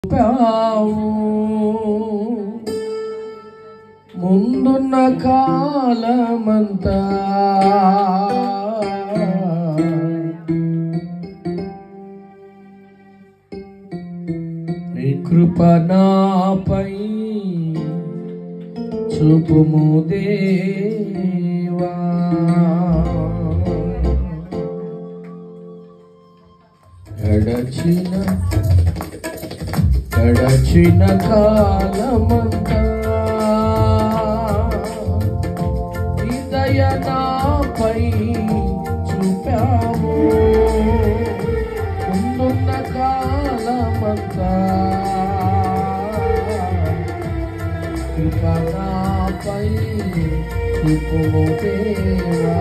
చూపావు ముందున్న కాలమంతా నీ కృప నాపై చూపుము దేవా గడచిన గడచిన కాలమంతా హృదయ నాపై చూపావు ముందున్న కాలమంతా కృప నాపై చూపుము దేవా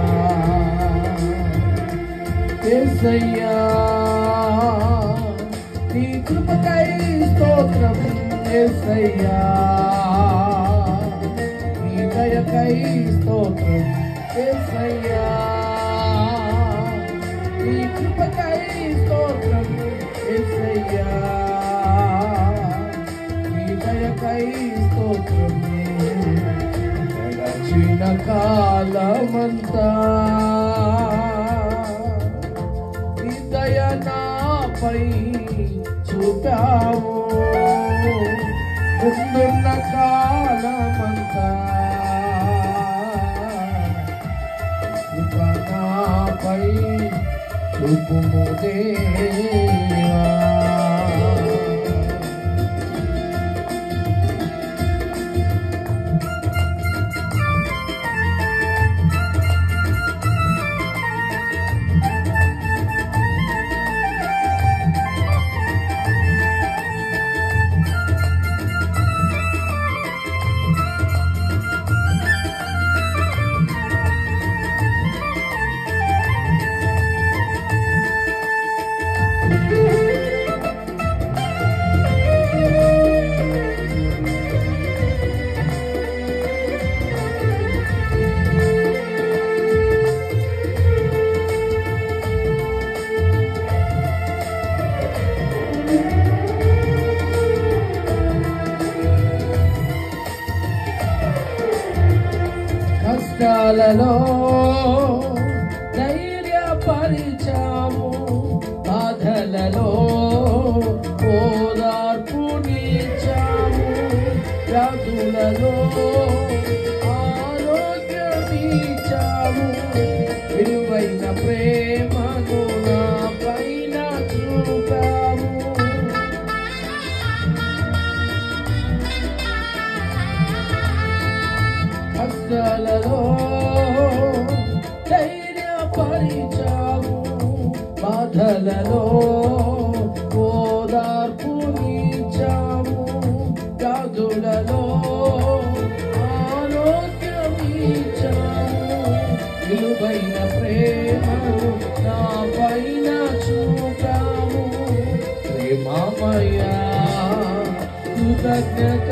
ఏసయ్యా నీ కృపకై స్తోత్రం ఏసయ్యా నీ దయకై స్తోత్రం ఏసయ్యా నీ కృపకై స్తోత్రం ఏసయ్యా నీ దయకై స్తోత్రం గడచిన కాలమంతా హృదయ నాపై చూపావు ముందున్న కాలమంతా కృప నాపై చూపుము దేవా కష్టాలలో ధైర్యపరిచాము బాధలలో ఓదార్పు నీచాము వ్యాధులలో ఆరోగ్యమిచ్చాము విలువైన ప్రేమను నా పైన చూపాము కష్టాలలో ధైర్యపరిచాము బాధలలో ఓదార్పు నీచాము వ్యాధులలో ఆరోగ్యమిచ్చాము విలువైన ప్రేమను నా పైన చూపాము ప్రేమమయా కృతజ్ఞత